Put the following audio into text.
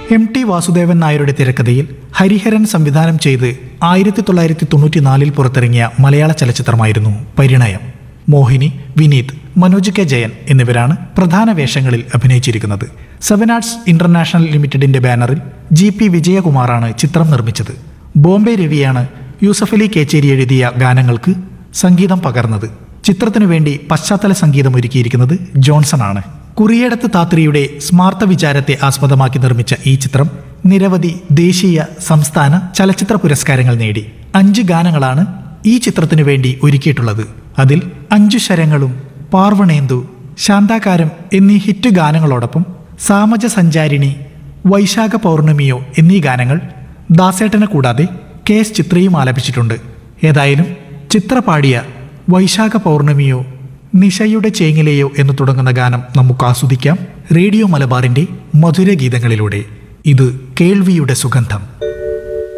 M T Vasudevan നായരുടെ തിരക്കഥയിൽ ഹരിഹരൻ സംവിധാനം ചെയ്ത് ആയിരത്തി തൊള്ളായിരത്തി തൊണ്ണൂറ്റിനാലിൽ പുറത്തിറങ്ങിയ മലയാള ചലച്ചിത്രമായിരുന്നു പരിണയം മോഹിനി വിനീത് മനോജ് കെ ജയൻ എന്നിവരാണ് പ്രധാന വേഷങ്ങളിൽ അഭിനയിച്ചിരിക്കുന്നത് സെവൻ ആർട്സ് ഇന്റർനാഷണൽ ലിമിറ്റഡിന്റെ ബാനറിൽ ജി പി വിജയകുമാറാണ് ചിത്രം നിർമ്മിച്ചത് ബോംബെ രവിയാണ് യൂസഫ് അലി കേച്ചേരി എഴുതിയ ഗാനങ്ങൾക്ക് സംഗീതം പകർന്നത് ചിത്രത്തിനു വേണ്ടി പശ്ചാത്തല സംഗീതം ഒരുക്കിയിരിക്കുന്നത് ജോൺസൺ ആണ് കുറിയേടത്ത് താത്രിയുടെ സ്മാർത്ത വിചാരത്തെ ആസ്പദമാക്കി നിർമ്മിച്ച ഈ ചിത്രം നിരവധി ദേശീയ സംസ്ഥാന ചലച്ചിത്ര പുരസ്കാരങ്ങൾ നേടി അഞ്ച് ഗാനങ്ങളാണ് ഈ ചിത്രത്തിനു വേണ്ടി ഒരുക്കിയിട്ടുള്ളത് അതിൽ അഞ്ചു ശരങ്ങളും പാർവണേന്ദു ശാന്താകാരം എന്നീ ഹിറ്റ് ഗാനങ്ങളോടൊപ്പം സാമജ സഞ്ചാരിണി വൈശാഖ പൗർണമിയോ എന്നീ ഗാനങ്ങൾ ദാസേട്ടനെ കൂടാതെ കെ എസ് ചിത്രയും ആലപിച്ചിട്ടുണ്ട് ഏതായാലും ചിത്ര പാടിയ വൈശാഖ പൗർണമിയോ നിശയുടെ ചേങ്ങിലെയോ എന്ന് തുടങ്ങുന്ന ഗാനം നമുക്ക് ആസ്വദിക്കാം റേഡിയോ മലബാറിന്റെ മധുര ഗീതങ്ങളിലൂടെ ഇത് കേൾവിയുടെ സുഗന്ധം